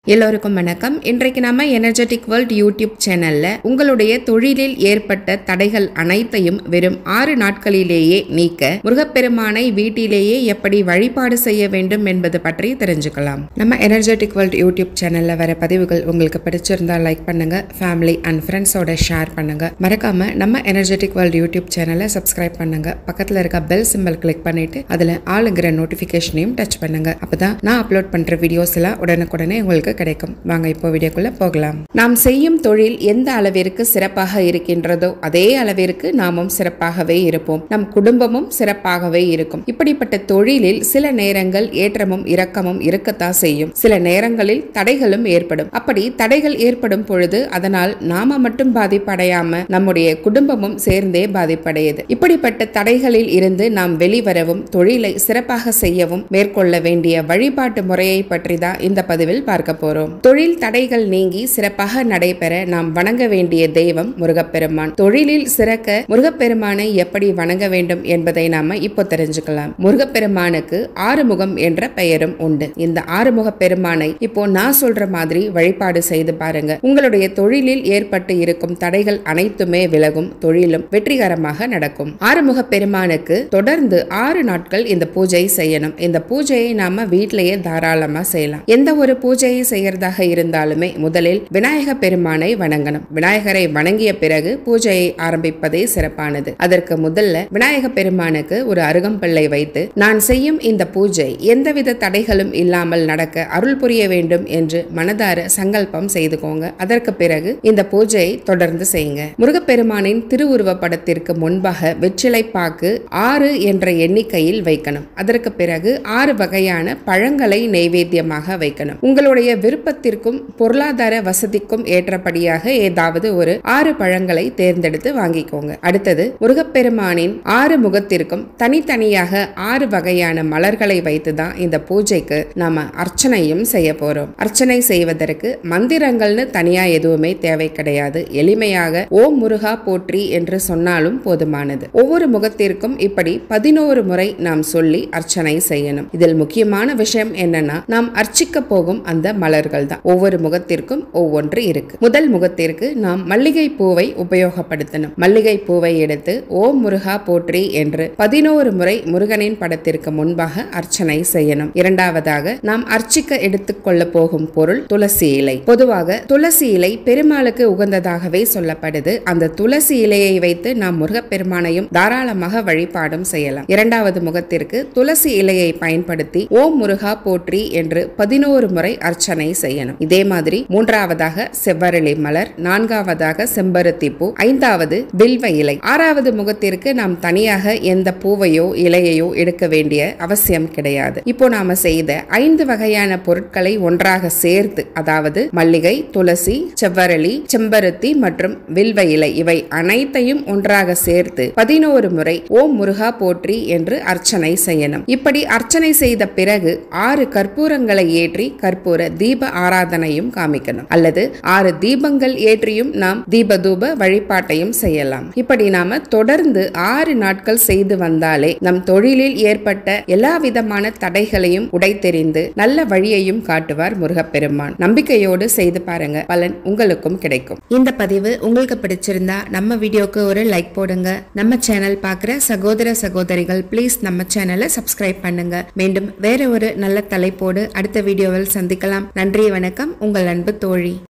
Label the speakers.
Speaker 1: எல்லோருக்கும் வணக்கம் இன்றைக்கு நாம எனர்ஜெட்டிக் வேர்ல்ட் யூடியூப் சேனல்ல உங்களுடைய தொழிலில் ஏற்பட்ட தடைகள் அனைத்தையும் வெறும் ஆறு நாட்களிலேயே நீக்க முருகப்பெருமானை வீட்டிலேயே எப்படி வழிபாடு செய்ய வேண்டும் என்பது பற்றி தெரிஞ்சுக்கலாம் நம்ம எனர்ஜெட்டிக் வேர்ல்ட் யூடியூப் சேனல்ல வர பதிவுகள் உங்களுக்கு பிடிச்சிருந்தா லைக் பண்ணுங்க ஃபேமிலி அண்ட் ஃப்ரெண்ட்ஸோட ஷேர் பண்ணுங்க மறக்காம நம்ம எனர்ஜெட்டிக் வேர்ல்ட் யூடியூப் சேனலை சப்ஸ்கிரைப் பண்ணுங்க பக்கத்துல இருக்க பெல் சிம்பல் கிளிக் பண்ணிட்டு அதுல ஆளுங்கிற நோட்டிபிகேஷனையும் டச் பண்ணுங்க அப்பதான் நான் அப்லோட் பண்ற வீடியோஸ் எல்லாம் உடனுக்குடனே உங்களுக்கு கிடைக்கும் வாங்க இப்போ வீடியோக்குள்ள போகலாம் நாம் செய்யும் தொழில் எந்த அளவிற்கு சிறப்பாக இருக்கின்றதோ அதே அளவிற்கு நாமும் சிறப்பாகவே இருப்போம் நம் குடும்பமும் சிறப்பாகவே இருக்கும் இப்படிப்பட்ட தொழிலில் சில நேரங்கள் ஏற்றமும் இரக்கமும் இருக்கத்தான் செய்யும் சில நேரங்களில் தடைகளும் ஏற்படும் அப்படி தடைகள் ஏற்படும் பொழுது அதனால் நாம மட்டும் பாதிப்படையாம நம்முடைய குடும்பமும் சேர்ந்தே பாதிப்படையுது இப்படிப்பட்ட தடைகளில் இருந்து நாம் வெளிவரவும் தொழிலை சிறப்பாக செய்யவும் மேற்கொள்ள வேண்டிய வழிபாட்டு முறையை பற்றி தான் இந்த பதிவில் பார்க்க போறோம் தொழில் தடைகள் நீங்கி சிறப்பாக நடைபெற நாம் வணங்க வேண்டிய தெய்வம் முருகப்பெருமான் தொழிலில் சிறக்க முருகப்பெருமானை எப்படி வணங்க வேண்டும் என்பதை நாம இப்போ தெரிஞ்சுக்கலாம் முருகப்பெருமானுக்கு ஆறுமுகம் என்ற பெயரும் உண்டு இந்த ஆறுமுக பெருமானை இப்போ நான் சொல்ற மாதிரி வழிபாடு செய்து பாருங்க உங்களுடைய தொழிலில் ஏற்பட்டு இருக்கும் தடைகள் அனைத்துமே விலகும் தொழிலும் வெற்றிகரமாக நடக்கும் ஆறுமுக பெருமானுக்கு தொடர்ந்து ஆறு நாட்கள் இந்த பூஜை செய்யணும் இந்த பூஜையை நாம வீட்டிலேயே தாராளமா செய்யலாம் எந்த ஒரு பூஜையை செய்யறதாக இருந்தாலுமே முதலில் விநாயக பெருமானை வணங்கணும் விநாயகரை வணங்கிய பிறகு பூஜையை ஆரம்பிப்பதே சிறப்பானது அதற்கு முதல்ல விநாயக பெருமானுக்கு ஒரு அருகம்பிள்ளை வைத்து நான் செய்யும் இந்த பூஜை எந்தவித தடைகளும் இல்லாமல் நடக்க அருள் புரிய வேண்டும் என்று மனதார சங்கல்பம் செய்துக்கோங்க அதற்கு பிறகு இந்த பூஜையை தொடர்ந்து செய்யுங்க முருகப்பெருமானின் திருவுருவ படத்திற்கு முன்பாக வெற்றிலை பாக்கு ஆறு என்ற எண்ணிக்கையில் வைக்கணும் அதற்கு பிறகு ஆறு வகையான பழங்களை நைவேத்தியமாக வைக்கணும் உங்களுடைய விருப்பத்திற்கும் பொருளாதார வசதிக்கும் ஏற்றபடியாக ஏதாவது ஒரு ஆறு பழங்களை தேர்ந்தெடுத்து வாங்கிக்கோங்க அடுத்தது முருகப்பெருமானின் ஆறு முகத்திற்கும் தனித்தனியாக ஆறு வகையான மலர்களை வைத்து தான் இந்த பூஜைக்கு நாம அர்ச்சனையும் செய்ய போறோம் அர்ச்சனை செய்வதற்கு மந்திரங்கள்னு தனியா எதுவுமே தேவை கிடையாது எளிமையாக ஓம் முருகா போற்றி என்று சொன்னாலும் போதுமானது ஒவ்வொரு முகத்திற்கும் இப்படி பதினோரு முறை நாம் சொல்லி அர்ச்சனை செய்யணும் இதில் முக்கியமான விஷயம் என்னன்னா நாம் அர்ச்சிக்க போகும் அந்த மலர்கள் தான் ஒவ்வொரு முகத்திற்கும் ஒவ்வொன்று இருக்கு முதல் முகத்திற்கு நாம் மல்லிகை பூவை உபயோகப்படுத்தணும் மல்லிகை பூவை எடுத்து ஓம் முருகா போற்றி என்று பதினோரு முறை முருகனின் படத்திற்கு முன்பாக அர்ச்சனை செய்யணும் இரண்டாவதாக நாம் அர்ச்சிக்க எடுத்துக்கொள்ள போகும் பொருள் துளசி இலை பொதுவாக துளசி இலை பெருமாளுக்கு உகந்ததாகவே சொல்லப்படுது அந்த துளசி இலையை வைத்து நாம் முருகப்பெருமானையும் தாராளமாக வழிபாடும் செய்யலாம் இரண்டாவது முகத்திற்கு துளசி இலையை பயன்படுத்தி ஓம் முருகா போற்றி என்று பதினோரு முறை அர்ச்சனை செய்யணும் இதே மாதிரி மூன்றாவதாக செவ்வரளி மலர் நான்காவதாக செம்பருத்தி பூ ஐந்தாவது வில்வ இலை ஆறாவது முகத்திற்கு நாம் தனியாக எந்த பூவையோ இலையையோ எடுக்க வேண்டிய அவசியம் கிடையாது இப்போ நாம செய்த ஐந்து வகையான பொருட்களை ஒன்றாக சேர்த்து அதாவது மல்லிகை துளசி செவ்வரளி செம்பருத்தி மற்றும் வில்வ இலை இவை அனைத்தையும் ஒன்றாக சேர்த்து பதினோரு முறை ஓம் முருகா போற்றி என்று அர்ச்சனை செய்யணும் இப்படி அர்ச்சனை செய்த பிறகு ஆறு கற்பூரங்களை ஏற்றி கற்பூர தீப ஆராதனையும் காமிக்கணும் அல்லது ஆறு தீபங்கள் ஏற்றியும் நாம் தீப தூப வழிபாட்டையும் செய்யலாம் இப்படி நாம தொடர்ந்து ஆறு நாட்கள் செய்து வந்தாலே நம் தொழிலில் ஏற்பட்ட எல்லா விதமான தடைகளையும் உடைத்தெறிந்து நல்ல வழியையும் காட்டுவார் முருகப்பெருமான் நம்பிக்கையோடு செய்து பாருங்க பலன் உங்களுக்கும் கிடைக்கும் இந்த பதிவு உங்களுக்கு பிடிச்சிருந்தா நம்ம வீடியோக்கு ஒரு லைக் போடுங்க நம்ம சேனல் பார்க்குற சகோதர சகோதரிகள் ப்ளீஸ் நம்ம சேனலை சப்ஸ்கிரைப் பண்ணுங்க மீண்டும் வேற ஒரு நல்ல தலைப்போடு அடுத்த வீடியோவில் சந்திக்கலாம் நன்றி வணக்கம் உங்கள் அன்பு தோழி